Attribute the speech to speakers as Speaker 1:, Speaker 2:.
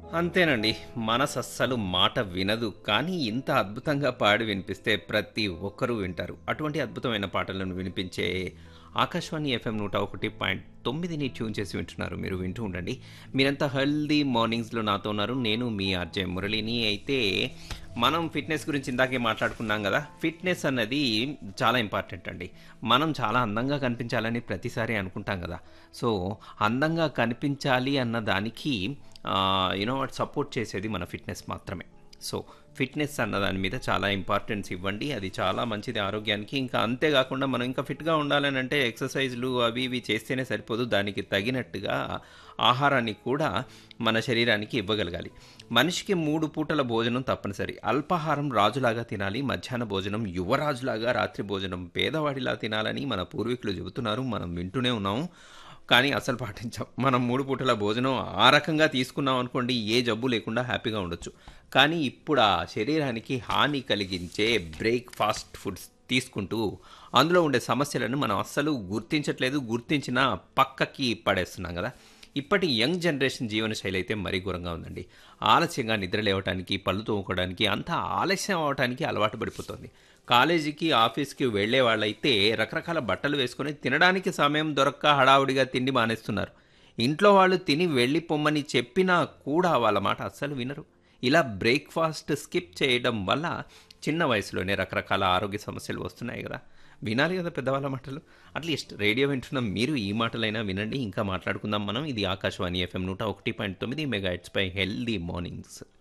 Speaker 1: అంతేనండి మనసు అస్సలు మాట వినదు కానీ ఇంత అద్భుతంగా పాడి వినిపిస్తే ప్రతి ఒక్కరూ వింటారు అటువంటి అద్భుతమైన పాటలను వినిపించే ఆకాశవాణి ఎఫ్ఎం నూట ఒకటి పాయింట్ తొమ్మిదిని ట్యూన్ చేసి వింటున్నారు మీరు వింటూ ఉండండి మీరంతా హెల్దీ మార్నింగ్స్లో నాతో ఉన్నారు నేను మీ ఆర్జే మురళిని అయితే మనం ఫిట్నెస్ గురించి ఇందాకే మాట్లాడుకున్నాం కదా ఫిట్నెస్ అన్నది చాలా ఇంపార్టెంట్ అండి మనం చాలా అందంగా కనిపించాలని ప్రతిసారి అనుకుంటాం కదా సో అందంగా కనిపించాలి అన్న దానికి యూనో వాట్ సపోర్ట్ చేసేది మన ఫిట్నెస్ మాత్రమే సో ఫిట్నెస్ అన్న దాని మీద చాలా ఇంపార్టెన్స్ ఇవ్వండి అది చాలా మంచిది ఆరోగ్యానికి ఇంకా అంతేకాకుండా మనం ఇంకా ఫిట్గా ఉండాలని అంటే ఎక్సర్సైజ్లు అవి ఇవి చేస్తేనే సరిపోదు దానికి తగినట్టుగా ఆహారాన్ని కూడా మన శరీరానికి ఇవ్వగలగాలి మనిషికి మూడు పూటల భోజనం తప్పనిసరి అల్పాహారం రాజులాగా తినాలి మధ్యాహ్న భోజనం యువరాజులాగా రాత్రి భోజనం పేదవాడిలా తినాలని మన పూర్వీకులు చెబుతున్నారు మనం వింటూనే ఉన్నాము కానీ అసలు పాటించాం మనం మూడు పూటల భోజనం ఆ రకంగా తీసుకున్నాం అనుకోండి ఏ జబ్బు లేకుండా హ్యాపీగా ఉండొచ్చు కానీ ఇప్పుడు ఆ శరీరానికి హాని కలిగించే బ్రేక్ఫాస్ట్ ఫుడ్స్ తీసుకుంటూ అందులో ఉండే సమస్యలను మనం అస్సలు గుర్తించట్లేదు గుర్తించిన పక్కకి పడేస్తున్నాం కదా ఇప్పటి యంగ్ జనరేషన్ జీవనశైలి అయితే మరీ ఘోరంగా ఉందండి ఆలస్యంగా నిద్ర లేవటానికి పళ్ళు తోముకోవడానికి అంతా ఆలస్యం అవడానికి అలవాటు పడిపోతుంది కాలేజీకి ఆఫీస్కి వెళ్ళే వాళ్ళైతే రకరకాల బట్టలు వేసుకొని తినడానికి సమయం దొరక్క హడావుడిగా తిండి మానేస్తున్నారు ఇంట్లో వాళ్ళు తిని వెళ్ళి పొమ్మని చెప్పినా కూడా వాళ్ళ మాట అస్సలు వినరు ఇలా బ్రేక్ఫాస్ట్ స్కిప్ చేయడం వల్ల చిన్న వయసులోనే రకరకాల ఆరోగ్య సమస్యలు వస్తున్నాయి కదా వినాలి కదా పెద్దవాళ్ళ మాటలు అట్లీస్ట్ రేడియో వింటున్న మీరు ఈ మాటలైనా వినండి ఇంకా మాట్లాడుకుందాం మనం ఇది ఆకాశవాణి ఎఫ్ఎం నూట ఒకటి పాయింట్ తొమ్మిది మెగా పై హెల్దీ మార్నింగ్స్